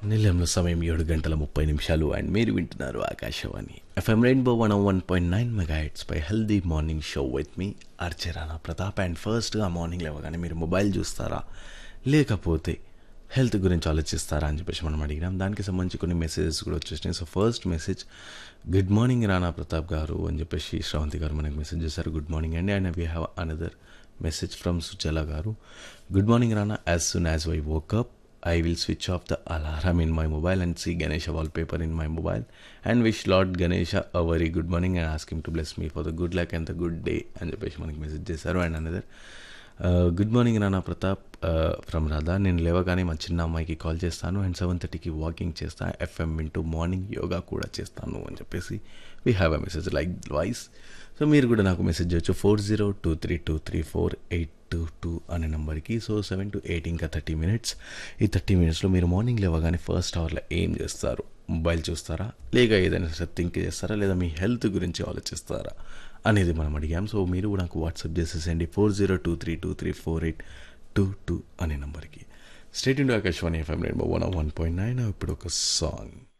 నిలయంలో సమయం ఏడు గంటల ముప్పై నిమిషాలు అండ్ మీరు వింటున్నారు Akashvani FM rainbow one one point nine mega పై healthy morning show with me అర్చరానా ప్రతాప్ అండ్ ఫస్ట్గా మార్నింగ్ లేవగానే మీరు మొబైల్ చూస్తారా లేకపోతే హెల్త్ గురించి ఆలోచిస్తారా అని చెప్పేసి మనం అడిగినాం దానికి సంబంధించి కొన్ని మెసేజెస్ కూడా వచ్చేసినాయి so first message good morning Rana Pratap garu అని చెప్పేసి శ్రవంతి గారు మనకి మెసేజ్ చేశారు గుడ్ మార్నింగ్ అండి and we have another message from Suchala garu good morning Rana as soon as I woke up I will switch off the alarm in my mobile and see Ganesha wallpaper in my mobile and wish Lord Ganesha a very good morning and ask him to bless me for the good luck and the good day అని చెప్పేసి మనకి message చేశారు and another good morning నానా Pratap from Radha నేను లేవగానే మా చిన్న అమ్మాయికి కాల్ చేస్తాను అండ్ సెవెన్ థర్టీకి వాకింగ్ చేస్తా ఎఫ్ఎం వింటూ మార్నింగ్ యోగా కూడా చేస్తాను అని చెప్పేసి we have a message like voice so మీరు కూడా నాకు మెసేజ్ చేయొచ్చు four zero two three two three four eight two two అనే నెంబర్కి సో సెవెన్ టు ఎయిట్ ఇంకా థర్టీ మినిట్స్ ఈ థర్టీ మినిట్స్లో మీరు మార్నింగ్ లేవగానే ఫస్ట్ అవర్లో ఏం చేస్తారు మొబైల్ చూస్తారా లేక ఏదైనా సరే థింక్ చేస్తారా లేదా మీ హెల్త్ గురించి ఆలోచిస్తారా అనేది మనం అడిగాం సో మీరు కూడా నాకు వాట్సాప్ చేసేసేయండి four zero two three two three four eight two two అనే నెంబర్కి state India Akashvani FM rainbow one one point nine ఇప్పుడు ఒక సాంగ్